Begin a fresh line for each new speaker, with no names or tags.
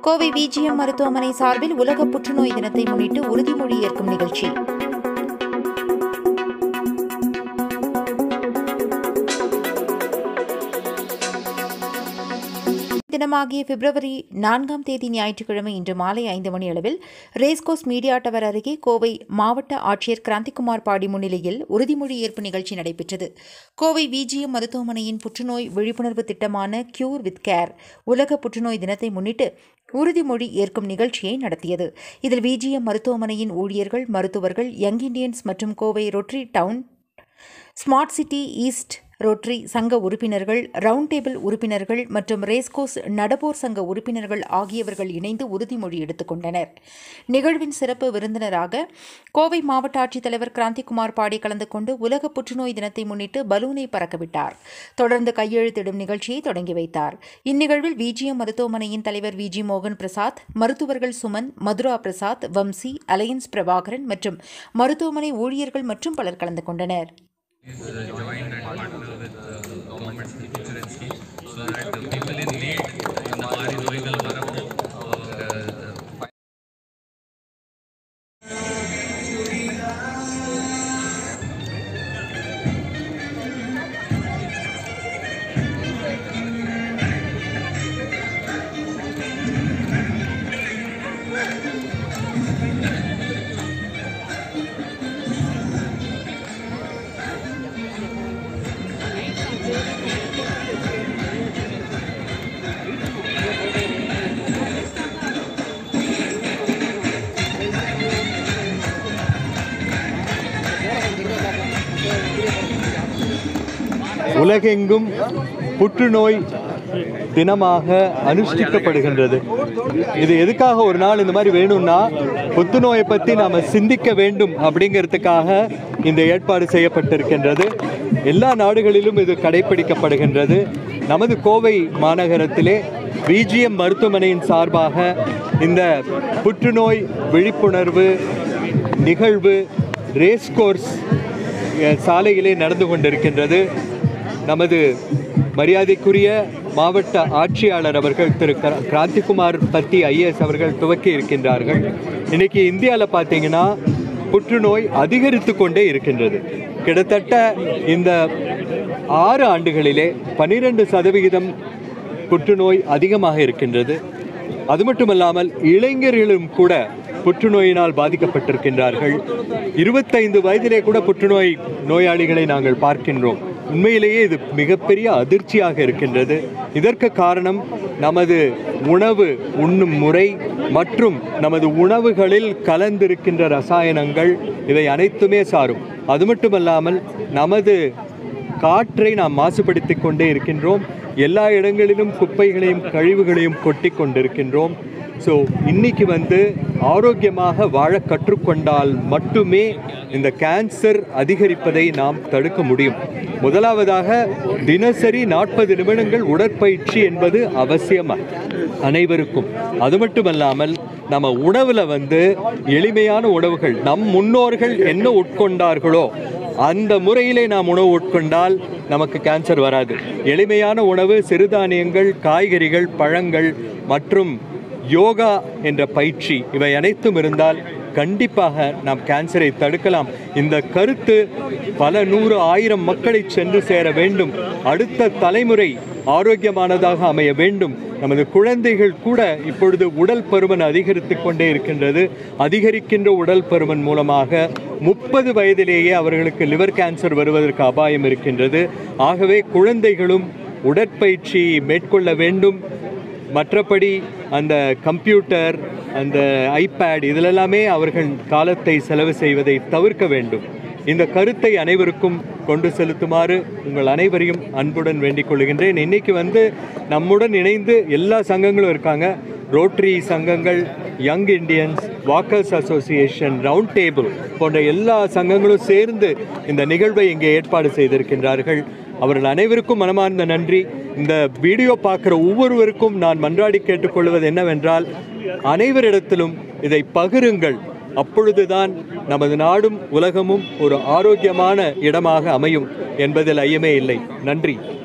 Kovai VGM மருத்துவமனை சார்பில் உலக புற்றுநோய் தினத்தை முன்னிட்டு உறுதிமொழி ஏற்கும் நிகழ்ச்சி தினமாகிய பிப்ரவரி நான்காம் தேதி ஞாயிற்றுக்கிழமை இன்று மாலை ஐந்து மணி அளவில் ரேஸ்கோஸ் மீடியா டவர் அருகே கோவை மாவட்ட ஆட்சியர் கிராந்திகுமார் பாடி முன்னிலையில் உறுதிமொழி ஏற்பு நிகழ்ச்சி நடைபெற்றது கோவை விஜிஎம் மருத்துவமனையின் புற்றுநோய் விழிப்புணர்வு திட்டமான கியூர் வித் கேர் உலக புற்றுநோய் தினத்தை முன்னிட்டு உறுதிமொழி ஏற்கும் நிகழ்ச்சியை நடத்தியது இதில் விஜிஎம் மருத்துவமனையின் ஊழியர்கள் மருத்துவர்கள் யங் இண்டியன்ஸ் மற்றும் Kovai rotary town smart city east rotary சங்க உறுப்பினர்கள் ரவுண்ட் டேபிள் உறுப்பினர்கள் மற்றும் ரேஸ்கோஸ் நடப்போர் சங்க உறுப்பினர்கள் ஆகியவர்கள் இணைந்து உறுதிமொழி எடுத்துக்கொண்டனர் நிகழ்வின் சிறப்பு விருந்தினராக கோவை மாவட்ட ஆட்சித்தலைவர் கிராந்திகுமார் பாடி கலந்து கொண்டு உலக புற்றுநோய் தினத்தை முன்னிட்டு பலூனை பறக்கவிட்டார் தொடர்ந்து கையெழுத்திடும் நிகழ்ச்சியை தொடங்கி வைத்தார் இந்நிகழ்வில் விஜிஎம் மருத்துவமனையின் தலைவர் விஜி மோகன் பிரசாத் மருத்துவர்கள் சுமன் மதுரா பிரசாத் வம்சி அலையன்ஸ் பிரபாகரன் மற்றும் மருத்துவமனை ஊழியர்கள் மற்றும் பலர் கலந்து கொண்டனர்
is uh, joined and partner with uh, government insurance scheme so that the people in need இந்த மாதிரி நோய்கள் வரப்போ அவங்க
உலகெங்கும் புற்றுநோய் தினமாக அனுஷ்டிக்கப்படுகின்றது இது எதுக்காக ஒரு நாள் இந்த மாதிரி வேணும்னா புற்றுநோயை பற்றி நாம் சிந்திக்க வேண்டும் அப்படிங்கிறதுக்காக இந்த ஏற்பாடு செய்யப்பட்டிருக்கின்றது எல்லா நாடுகளிலும் இது கடைபிடிக்கப்படுகின்றது நமது கோவை மாநகரத்திலே பிஜிஎம் மருத்துவமனையின் சார்பாக இந்த புற்றுநோய் விழிப்புணர்வு நிகழ்வு ரேஸ் கோர்ஸ் அஹ், சாலையிலே நடந்து கொண்டிருக்கின்றது நமது மரியாதைக்குரிய மாவட்ட ஆட்சியாளர் அவர்கள் திரு கிரா- கிராந்திகுமார் பத்தி ஐஏஎஸ் அவர்கள் துவக்கி இருக்கின்றார்கள் இன்னைக்கு இந்தியாவில் பார்த்தீங்கன்னா புற்றுநோய் அதிகரித்து கொண்டே இருக்கின்றது கிட்டத்தட்ட இந்த ஆறு ஆண்டுகளிலே பன்னிரெண்டு சதவிகிதம் புற்றுநோய் அதிகமாக இருக்கின்றது அது மட்டுமல்லாமல் இளைஞர்களும் கூட புற்றுநோயினால் பாதிக்கப்பட்டிருக்கின்றார்கள் இருபத்தைந்து வயதிலே கூட புற்றுநோய் நோயாளிகளை நாங்கள் பார்க்கின்றோம் உண்மையிலேயே இது மிகப்பெரிய அதிர்ச்சியாக இருக்கின்றது இதற்கு காரணம் நமது உணவு உண்ணும் முறை மற்றும் நமது உணவுகளில் கலந்திருக்கின்ற ரசாயனங்கள் இவை அனைத்துமே சாரும் அது மட்டுமல்லாமல் நமது காற்றை நாம் மாசுபடுத்திக் கொண்டே இருக்கின்றோம் எல்லா இடங்களிலும் குப்பைகளையும் கழிவுகளையும் கொட்டி கொண்டிருக்கின்றோம் ஸோ இன்னைக்கு வந்து ஆரோக்கியமாக வாழ கற்றுக்கொண்டால் மட்டுமே இந்த கேன்சர் அதிகரிப்பதை நாம் தடுக்க முடியும் முதலாவதாக தினசரி நாற்பது நிமிடங்கள் உடற்பயிற்சி என்பது அவசியம் அனைவருக்கும் அது மட்டுமல்லாமல் நம்ம உணவில் வந்து எளிமையான உணவுகள் நம் முன்னோர்கள் என்ன உட்கொண்டார்களோ அந்த முறையிலே நாம் உணவு உட்கொண்டால் நமக்கு கேன்சர் வராது எளிமையான உணவு சிறுதானியங்கள் காய்கறிகள் பழங்கள் மற்றும் யோகா என்ற பயிற்சி இவை அனைத்தும் இருந்தால் கண்டிப்பாக நாம் கேன்சரை தடுக்கலாம் இந்த கருத்து பல நூறு ஆயிரம் மக்களை சென்று சேர வேண்டும் அடுத்த தலைமுறை ஆரோக்கியமானதாக அமைய வேண்டும் நமது குழந்தைகள் கூட இப்பொழுது உடல் பருமன் அதிகரித்து கொண்டே இருக்கின்றது அதிகரிக்கின்ற உடல் பருமன் மூலமாக முப்பது வயதிலேயே அவர்களுக்கு லிவர் கேன்சர் வருவதற்கு அபாயம் இருக்கின்றது ஆகவே குழந்தைகளும் உடற்பயிற்சி மேற்கொள்ள வேண்டும் மற்றபடி அந்த கம்ப்யூட்டர் அந்த ஐபேட் இதிலெல்லாமே அவர்கள் காலத்தை செலவு செய்வதை தவிர்க்க வேண்டும் இந்த கருத்தை அனைவருக்கும் கொண்டு செலுத்துமாறு உங்கள் அனைவரையும் அன்புடன் வேண்டிக் கொள்கின்றேன் இன்னைக்கு வந்து நம்முடன் இணைந்து எல்லா சங்கங்களும் இருக்காங்க ரோட்டரி சங்கங்கள் young Indians walkers association round table போன்ற எல்லா சங்கங்களும் சேர்ந்து இந்த நிகழ்வை இங்கே ஏற்பாடு செய்திருக்கின்றார்கள் அவர்கள் அனைவருக்கும் மனமார்ந்த நன்றி இந்த வீடியோ பார்க்குற ஒவ்வொருவருக்கும் நான் மன்றாடி கேட்டுக்கொள்வது என்னவென்றால் அனைவரிடத்திலும் இதை பகிருங்கள் அப்பொழுதுதான் நமது நாடும் உலகமும் ஒரு ஆரோக்கியமான இடமாக அமையும் என்பதில் ஐயமே இல்லை நன்றி